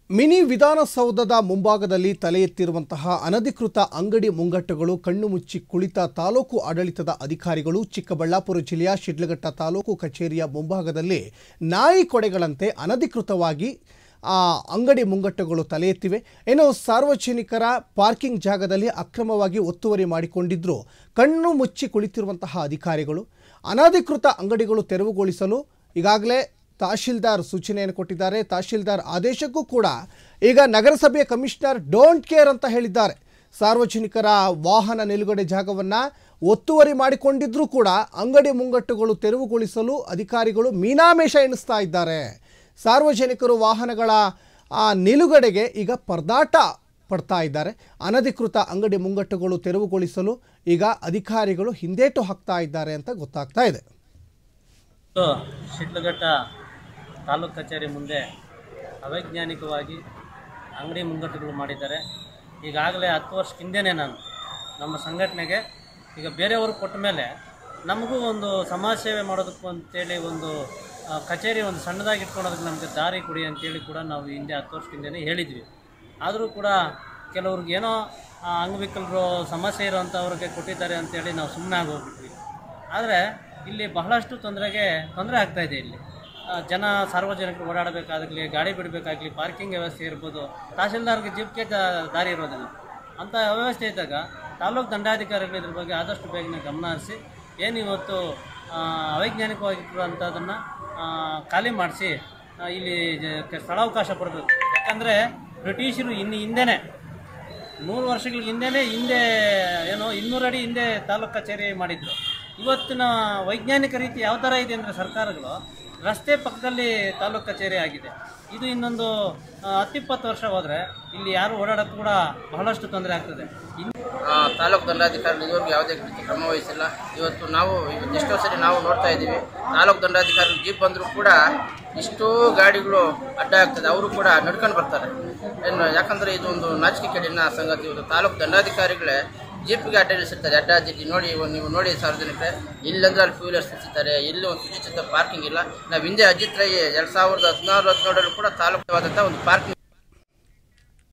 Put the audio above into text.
mini ವಿಧಾನಸೌಧದ ಮುಂಭಾಗದಲ್ಲಿ ತಲೆ ಎತ್ತಿರುವಂತಹ ಅನಧಿಕೃತ ಅಂಗಡಿ ಮುಂಗಟ್ಟುಗಳು ಕಣ್ಣು ಮುಚ್ಚಿ ಕುಳಿತ ತಾಲೂಕು ಆಡಳಿತದ ಅಧಿಕಾರಿಗಳು ಚಿಕ್ಕಬಳ್ಳಾಪುರ ಜಿಲ್ಲೆಯ ಶಿಡ್ಲಘಟ್ಟ ತಾಲೂಕು ಕಚೇರಿಯ ಮುಂಭಾಗದಲ್ಲಿ ನಾಯಿ ಕೊಡೆಗಳಂತೆ ಅನಧಿಕೃತವಾಗಿ ಆ ಅಂಗಡಿ ಮುಂಗಟ್ಟುಗಳು ತಲೆ ಎತ್ತಿವೆ ಇನ್ನು ಸಾರ್ವಜನಿಕರ ಪಾರ್ಕಿಂಗ್ ಜಾಗದಲ್ಲಿ ಅಕ್ರಮವಾಗಿ ಒತ್ತುವರಿ ಮಾಡಿಕೊಂಡಿದ್ರು ಕಣ್ಣು ಮುಚ್ಚಿ ಕುಳಿತಿರುವಂತಹ ಅಧಿಕಾರಿಗಳು ಅನಧಿಕೃತ ಅಂಗಡಿಗಳು ತೆರವುಗೊಳಿಸಲು ಈಗಾಗಲೇ ತಹಶೀಲ್ದಾರ್ ಸೂಚನೆಯನ್ನು ಕೊಟ್ಟಿದ್ದಾರೆ ತಹಶೀಲ್ದಾರ್ ಆದೇಶಕ್ಕೂ ಕೂಡ ಈಗ ನಗರಸಭೆಯ ಕಮಿಷನರ್ ಡೋಂಟ್ ಕೇರ್ ಅಂತ ಹೇಳಿದ್ದಾರೆ ಸಾರ್ವಜನಿಕರ ವಾಹನ ನಿಲುಗಡೆ ಜಾಗವನ್ನು ಒತ್ತುವರಿ ಮಾಡಿಕೊಂಡಿದ್ರೂ ಕೂಡ ಅಂಗಡಿ ಮುಂಗಟ್ಟುಗಳು ತೆರವುಗೊಳಿಸಲು ಅಧಿಕಾರಿಗಳು ಮೀನಾಮೇಷ ಎಣಿಸ್ತಾ ಇದ್ದಾರೆ ಸಾರ್ವಜನಿಕರು ವಾಹನಗಳ ಆ ನಿಲುಗಡೆಗೆ ಈಗ ಪರದಾಟ ಪಡ್ತಾ ಇದ್ದಾರೆ ಅನಧಿಕೃತ ಅಂಗಡಿ ಮುಂಗಟ್ಟುಗಳು ತೆರವುಗೊಳಿಸಲು ಈಗ ಅಧಿಕಾರಿಗಳು ಹಿಂದೇಟು ಹಾಕ್ತಾ ಇದ್ದಾರೆ ಅಂತ ಗೊತ್ತಾಗ್ತಾ ಇದೆ ಇವತ್ತು ಶಿಡ್ಲಘಟ್ಟ ತಾಲೂಕು ಕಚೇರಿ ಮುಂದೆ ಅವೈಜ್ಞಾನಿಕವಾಗಿ ಅಂಗಡಿ ಮುಂಗಟ್ಟುಗಳು ಮಾಡಿದ್ದಾರೆ ಈಗಾಗಲೇ ಹತ್ತು ವರ್ಷ ಹಿಂದೆನೇ ನಾನು ನಮ್ಮ ಸಂಘಟನೆಗೆ ಈಗ ಬೇರೆಯವರು ಕೊಟ್ಟ ಮೇಲೆ ನಮಗೂ ಒಂದು ಸಮಾಜ ಸೇವೆ ಮಾಡೋದಕ್ಕೂ ಅಂತೇಳಿ ಒಂದು ಆ, ಕಚೇರಿ ಒಂದು ಸಣ್ಣದಾಗಿ ಇಟ್ಕೊಳೋದಕ್ಕೆ ನಮಗೆ ದಾರಿ ಕೊಡಿ ಅಂತೇಳಿ ಕೂಡ ನಾವು ಹಿಂದೆ ಹತ್ತು ವರ್ಷ ಹಿಂದೆನೇ ಹೇಳಿದ್ವಿ ಆದರೂ ಕೂಡ ಕೆಲವ್ರಿಗೆ ಏನೋ ಆ, ಅಂಗವಿಕಲರು ಸಮಸ್ಯೆ ಇರೋಂಥವ್ರಿಗೆ ಕೊಟ್ಟಿದ್ದಾರೆ ಅಂತೇಳಿ ನಾವು ಸುಮ್ಮನೆ ಆಗೋಗ್ಬಿಟ್ವಿ ಆದರೆ ಇಲ್ಲಿ ಬಹಳಷ್ಟು ತೊಂದರೆಗೆ ತೊಂದರೆ ಆಗ್ತಾ ಇದೆ ಇಲ್ಲಿ ಆ, ಜನ ಸಾರ್ವಜನಿಕರು ಓಡಾಡಬೇಕಾಗಲಿ ಗಾಡಿ ಬಿಡಬೇಕಾಗಲಿ ಪಾರ್ಕಿಂಗ್ ವ್ಯವಸ್ಥೆ ಇರ್ಬೋದು ತಹಸೀಲ್ದಾರ್ಗೆ ಜೀಪ್ಗೆ ದ- ದಾರಿ ಇರೋದಿಲ್ಲ ಅಂಥ ವ್ಯವಸ್ಥೆ ಇದ್ದಾಗ ತಾಲೂಕು ದಂಡಾಧಿಕಾರಿಗಳು ಇದ್ರ ಬಗ್ಗೆ ಆದಷ್ಟು ಬೇಗನೆ ಗಮನ ಹರಿಸಿ ಏನು ಇವತ್ತು ಆ, ಅವೈಜ್ಞಾನಿಕವಾಗಿರುವಂಥದ್ದನ್ನು ಖಾಲಿ ಮಾಡಿಸಿ ಇಲ್ಲಿ ಜ- ಸ್ಥಳಾವಕಾಶ ಕೊಡಬೇಕು ಯಾಕಂದರೆ ಬ್ರಿಟಿಷರು ಇನ್ನು ಹಿಂದೆನೇ ನೂರು ವರ್ಷಗಳ ಹಿಂದೆನೇ ಹಿಂದೆ ಏನೋ ಇನ್ನೂರು ಅಡಿ ಹಿಂದೆ ತಾಲೂಕು ಕಚೇರಿ ಮಾಡಿದ್ರು ಇವತ್ತಿನ ವೈಜ್ಞಾನಿಕ ರೀತಿ ಯಾವ ಥರ ಇದೆ ಅಂದರೆ ಸರ್ಕಾರಗಳು ರಸ್ತೆ ಪಕ್ಕದಲ್ಲಿ ತಾಲೂಕು ಕಚೇರಿ ಆಗಿದೆ ಇದು ಇನ್ನೊಂದು ಆ, ಹತ್ತಿಪ್ಪತ್ತು ವರ್ಷ ಹೋದರೆ ಇಲ್ಲಿ ಯಾರು ಓಡಾಡೋಕ್ಕೂ ಕೂಡ ಬಹಳಷ್ಟು ತೊಂದರೆ ಆಗ್ತದೆ ಇನ್ನು ಆ, ತಾಲೂಕು ದಂಡಾಧಿಕಾರಿಗಳು ಇದುವರೆಗೂ ಯಾವುದೇ ರೀತಿ ಕ್ರಮ ವಹಿಸಿಲ್ಲ ಇವತ್ತು ನಾವು ಇವತ್ತು ಎಷ್ಟೋ ಸರಿ ನಾವು ನೋಡ್ತಾ ಇದ್ದೀವಿ ತಾಲೂಕು ದಂಡಾಧಿಕಾರಿಗಳು ಜೀಪ್ ಬಂದರೂ ಕೂಡ ಇಷ್ಟೋ ಗಾಡಿಗಳು ಅಡ್ಡ ಆಗ್ತದೆ ಅವರು ಕೂಡ ನಡ್ಕೊಂಡು ಬರ್ತಾರೆ ಏನು ಯಾಕಂದರೆ ಇದು ಒಂದು ನಾಚಿಕೆ ಕೇಳಿನ ಸಂಗತಿ ಇವತ್ತು ತಾಲೂಕು ದಂಡಾಧಿಕಾರಿಗಳೇ ಜೀಪ್ಗೆ ಅಡ್ಡ ನಿಲ್ಲಿಸಿರ್ತಾರೆ ಅಡ್ಡ ಅಡ್ಡಿ ನೋಡಿ ಇವಾಗ ನೀವು ನೋಡಿ ಸಾರ್ವಜನಿಕರೇ ಇಲ್ಲಂದ್ರೆ ಅಲ್ಲಿ ಫ್ಯೂಲರ್ಸ್ ನಿಲ್ಲಿಸಿದ್ದಾರೆ ಇಲ್ಲಿ ಒಂದು ಸುಚಿತ ಪಾರ್ಕಿಂಗ್ ಇಲ್ಲ ನಾವು ಹಿಂದೆ ಅಜಿತ್ ರೈ ಎರಡು ಸಾವಿರದ ಹದಿನಾರು ಹದಿನೇಳರಲ್ಲೂ ಕೂಡ ತಾಲೂಕವಾದಂಥ ಒಂದು ಪಾರ್ಕಿಂಗ್